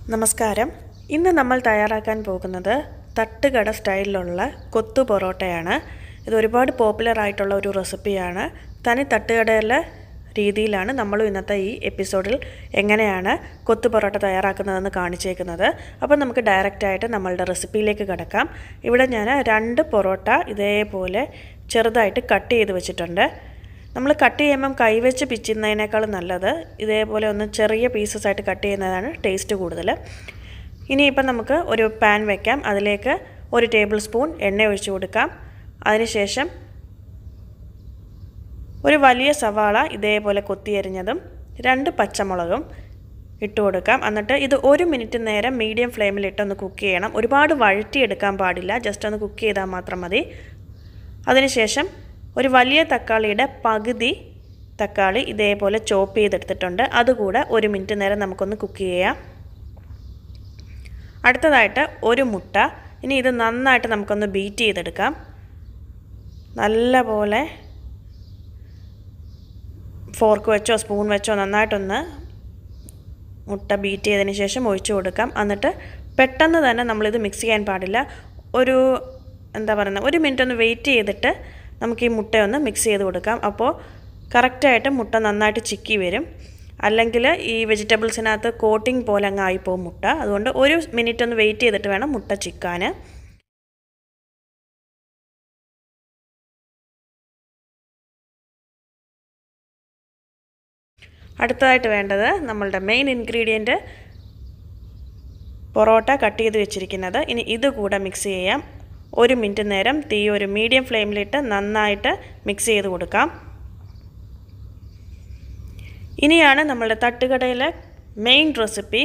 നമസ്കാരം ഇന്ന് നമ്മൾ തയ്യാറാക്കാൻ പോകുന്നത് തട്ടുകട സ്റ്റൈലിലുള്ള കൊത്തു പൊറോട്ടയാണ് ഇത് ഒരുപാട് പോപ്പുലർ ആയിട്ടുള്ള ഒരു റെസിപ്പിയാണ് തനി തട്ടുകടയിലെ രീതിയിലാണ് നമ്മൾ ഇന്നത്തെ ഈ എപ്പിസോഡിൽ എങ്ങനെയാണ് കൊത്തു പൊറോട്ട തയ്യാറാക്കുന്നതെന്ന് കാണിച്ചേക്കുന്നത് അപ്പോൾ നമുക്ക് ഡയറക്റ്റായിട്ട് നമ്മളുടെ റെസിപ്പിയിലേക്ക് കിടക്കാം ഇവിടെ ഞാൻ രണ്ട് പൊറോട്ട ഇതേപോലെ ചെറുതായിട്ട് കട്ട് ചെയ്ത് വെച്ചിട്ടുണ്ട് നമ്മൾ കട്ട് ചെയ്യുമ്പം കൈവച്ച് പിച്ചുന്നതിനേക്കാളും നല്ലത് ഇതേപോലെ ഒന്ന് ചെറിയ പീസസ് ആയിട്ട് കട്ട് ചെയ്യുന്നതാണ് ടേസ്റ്റ് കൂടുതൽ ഇനിയിപ്പം നമുക്ക് ഒരു പാൻ വയ്ക്കാം അതിലേക്ക് ഒരു ടേബിൾ സ്പൂൺ എണ്ണ ഒഴിച്ച് കൊടുക്കാം അതിനുശേഷം ഒരു വലിയ സവാള ഇതേപോലെ കൊത്തിയരിഞ്ഞതും രണ്ട് പച്ചമുളകും ഇട്ട് കൊടുക്കാം എന്നിട്ട് ഇത് ഒരു മിനിറ്റ് നേരം മീഡിയം ഫ്ലെയിമിലിട്ട് ഒന്ന് കുക്ക് ചെയ്യണം ഒരുപാട് വഴറ്റിയെടുക്കാൻ പാടില്ല ജസ്റ്റ് ഒന്ന് കുക്ക് ചെയ്താൽ മാത്രം മതി അതിനുശേഷം ഒരു വലിയ തക്കാളിയുടെ പകുതി തക്കാളി ഇതേപോലെ ചോപ്പ് ചെയ്തെടുത്തിട്ടുണ്ട് അതുകൂടെ ഒരു മിനിറ്റ് നേരം നമുക്കൊന്ന് കുക്ക് ചെയ്യാം അടുത്തതായിട്ട് ഒരു മുട്ട ഇനി ഇത് നന്നായിട്ട് നമുക്കൊന്ന് ബീറ്റ് ചെയ്തെടുക്കാം നല്ല പോലെ ഫോർക്ക് വെച്ചോ സ്പൂൺ വെച്ചോ നന്നായിട്ടൊന്ന് മുട്ട ബീറ്റ് ചെയ്തതിന് ശേഷം ഒഴിച്ചു കൊടുക്കാം എന്നിട്ട് പെട്ടെന്ന് തന്നെ നമ്മളിത് മിക്സ് ചെയ്യാൻ പാടില്ല ഒരു എന്താ പറയുന്നത് ഒരു മിനിറ്റ് ഒന്ന് വെയിറ്റ് ചെയ്തിട്ട് നമുക്ക് ഈ മുട്ടയൊന്ന് മിക്സ് ചെയ്ത് കൊടുക്കാം അപ്പോൾ കറക്റ്റായിട്ട് മുട്ട നന്നായിട്ട് ചിക്കി വരും അല്ലെങ്കിൽ ഈ വെജിറ്റബിൾസിനകത്ത് കോട്ടിംഗ് പോലെ അങ്ങ് ആയിപ്പോവും മുട്ട അതുകൊണ്ട് ഒരു മിനിറ്റ് ഒന്ന് വെയിറ്റ് ചെയ്തിട്ട് വേണം മുട്ട ചിക്കാൻ അടുത്തതായിട്ട് വേണ്ടത് നമ്മളുടെ മെയിൻ ഇൻഗ്രീഡിയൻറ്റ് പൊറോട്ട കട്ട് ചെയ്ത് വെച്ചിരിക്കുന്നത് ഇനി ഇത് കൂടെ മിക്സ് ചെയ്യാം ഒരു മിനിറ്റ് നേരം തീ ഒരു മീഡിയം ഫ്ലെയിമിലിട്ട് നന്നായിട്ട് മിക്സ് ചെയ്ത് കൊടുക്കാം ഇനിയാണ് നമ്മളുടെ തട്ടുകടയിലെ മെയിൻ റെസിപ്പി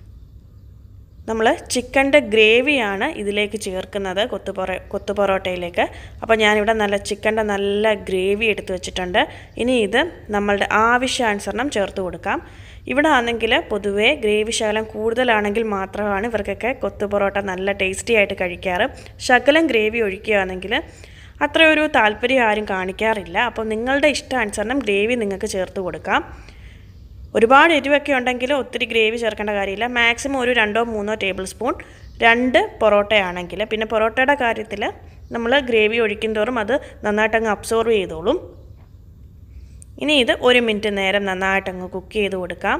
നമ്മൾ ചിക്കൻ്റെ ഗ്രേവിയാണ് ഇതിലേക്ക് ചേർക്കുന്നത് കൊത്തു പൊറ കൊത്തു പൊറോട്ടയിലേക്ക് അപ്പോൾ ഞാനിവിടെ നല്ല ചിക്കൻ്റെ നല്ല ഗ്രേവി എടുത്ത് വെച്ചിട്ടുണ്ട് ഇനി ഇത് നമ്മളുടെ ആവശ്യാനുസരണം ചേർത്ത് കൊടുക്കാം ഇവിടെ ആണെങ്കിൽ പൊതുവേ ഗ്രേവി ശകലം കൂടുതലാണെങ്കിൽ മാത്രമാണ് ഇവർക്കൊക്കെ കൊത്തു പൊറോട്ട നല്ല ടേസ്റ്റി ആയിട്ട് കഴിക്കാറ് ശകലം ഗ്രേവി ഒഴിക്കുകയാണെങ്കിൽ അത്രയൊരു താല്പര്യം ആരും കാണിക്കാറില്ല അപ്പോൾ നിങ്ങളുടെ ഇഷ്ടാനുസരണം ഗ്രേവി നിങ്ങൾക്ക് ചേർത്ത് കൊടുക്കാം ഒരുപാട് എരിവൊക്കെ ഉണ്ടെങ്കിൽ ഒത്തിരി ഗ്രേവി ചേർക്കേണ്ട കാര്യമില്ല മാക്സിമം ഒരു രണ്ടോ മൂന്നോ ടേബിൾ സ്പൂൺ രണ്ട് പൊറോട്ടയാണെങ്കിൽ പിന്നെ പൊറോട്ടയുടെ കാര്യത്തിൽ നമ്മൾ ഗ്രേവി ഒഴിക്കും തോറും അത് നന്നായിട്ടങ്ങ് അബ്സോർവ് ചെയ്തോളും ഇനി ഇത് ഒരു മിനിറ്റ് നേരം നന്നായിട്ടങ്ങ് കുക്ക് ചെയ്ത് കൊടുക്കാം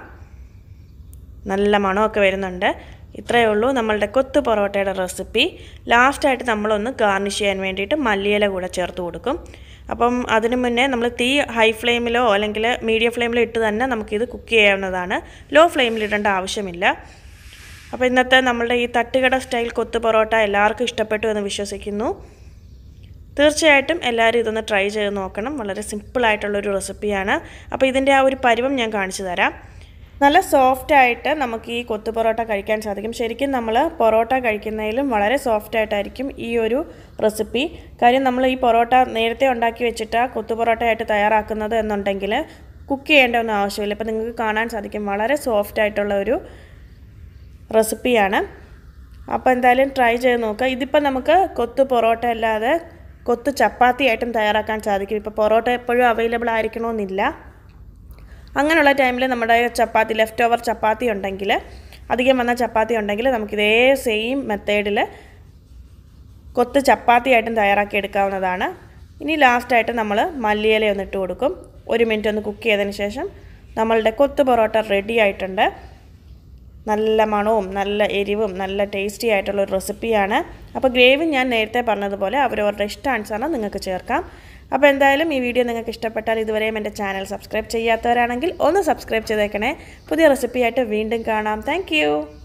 നല്ല മണമൊക്കെ വരുന്നുണ്ട് ഇത്രയേ ഉള്ളൂ നമ്മളുടെ കൊത്തു പൊറോട്ടയുടെ റെസിപ്പി ലാസ്റ്റായിട്ട് നമ്മളൊന്ന് ഗാർണിഷ് ചെയ്യാൻ വേണ്ടിയിട്ട് മല്ലിയില കൂടെ ചേർത്ത് കൊടുക്കും അപ്പം അതിന് മുന്നേ നമ്മൾ തീ ഹൈ ഫ്ലെയിമിലോ അല്ലെങ്കിൽ മീഡിയം ഫ്ലെയിമിലോ ഇട്ട് തന്നെ നമുക്കിത് കുക്ക് ചെയ്യാവുന്നതാണ് ലോ ഫ്ലെയിമിൽ ഇടേണ്ട ആവശ്യമില്ല അപ്പോൾ ഇന്നത്തെ നമ്മളുടെ ഈ തട്ടുകട സ്റ്റൈൽ കൊത്തു പൊറോട്ട എല്ലാവർക്കും ഇഷ്ടപ്പെട്ടു എന്ന് വിശ്വസിക്കുന്നു തീർച്ചയായിട്ടും എല്ലാവരും ഇതൊന്ന് ട്രൈ ചെയ്ത് നോക്കണം വളരെ സിമ്പിളായിട്ടുള്ളൊരു റെസിപ്പിയാണ് അപ്പോൾ ഇതിൻ്റെ ആ ഒരു പരുവം ഞാൻ കാണിച്ചു തരാം നല്ല സോഫ്റ്റ് ആയിട്ട് നമുക്ക് ഈ കൊത്തു പൊറോട്ട കഴിക്കാൻ സാധിക്കും ശരിക്കും നമ്മൾ പൊറോട്ട കഴിക്കുന്നതിലും വളരെ സോഫ്റ്റ് ആയിട്ടായിരിക്കും ഈ ഒരു റെസിപ്പി കാര്യം നമ്മൾ ഈ പൊറോട്ട നേരത്തെ ഉണ്ടാക്കി വെച്ചിട്ട് കൊത്തു പൊറോട്ടയായിട്ട് തയ്യാറാക്കുന്നത് എന്നുണ്ടെങ്കിൽ കുക്ക് ചെയ്യേണ്ട ഒന്നും ആവശ്യമില്ല ഇപ്പോൾ നിങ്ങൾക്ക് കാണാൻ സാധിക്കും വളരെ സോഫ്റ്റ് ആയിട്ടുള്ള ഒരു റെസിപ്പിയാണ് അപ്പോൾ എന്തായാലും ട്രൈ ചെയ്ത് നോക്കുക ഇതിപ്പോൾ നമുക്ക് കൊത്തു പൊറോട്ട അല്ലാതെ കൊത്തു ചപ്പാത്തി ആയിട്ടും തയ്യാറാക്കാൻ സാധിക്കും ഇപ്പോൾ പൊറോട്ട എപ്പോഴും അവൈലബിൾ ആയിരിക്കണമെന്നില്ല അങ്ങനെയുള്ള ടൈമിൽ നമ്മുടെ ചപ്പാത്തി ലെഫ്റ്റ് ഓവർ ചപ്പാത്തി ഉണ്ടെങ്കിൽ അധികം വന്ന ചപ്പാത്തി ഉണ്ടെങ്കിൽ നമുക്കിതേ സെയിം മെത്തേഡിൽ കൊത്ത് ചപ്പാത്തി ആയിട്ടും തയ്യാറാക്കി എടുക്കാവുന്നതാണ് ഇനി ലാസ്റ്റായിട്ട് നമ്മൾ മല്ലിയില ഒന്ന് ഇട്ട് കൊടുക്കും ഒരു മിനിറ്റ് ഒന്ന് കുക്ക് ചെയ്തതിന് ശേഷം നമ്മളുടെ കൊത്ത് പൊറോട്ട റെഡി ആയിട്ടുണ്ട് നല്ല മണവും നല്ല എരിവും നല്ല ടേസ്റ്റി ആയിട്ടുള്ള ഒരു റെസിപ്പിയാണ് അപ്പോൾ ഗ്രേവി ഞാൻ നേരത്തെ പറഞ്ഞതുപോലെ അവരവരുടെ ഇഷ്ടാനുസരണം നിങ്ങൾക്ക് ചേർക്കാം അപ്പോൾ എന്തായാലും ഈ വീഡിയോ നിങ്ങൾക്ക് ഇഷ്ടപ്പെട്ടാൽ ഇതുവരെയും എൻ്റെ ചാനൽ സബ്സ്ക്രൈബ് ചെയ്യാത്തവരാണെങ്കിൽ ഒന്ന് സബ്സ്ക്രൈബ് ചെയ്തേക്കണേ പുതിയ റെസിപ്പിയായിട്ട് വീണ്ടും കാണാം താങ്ക്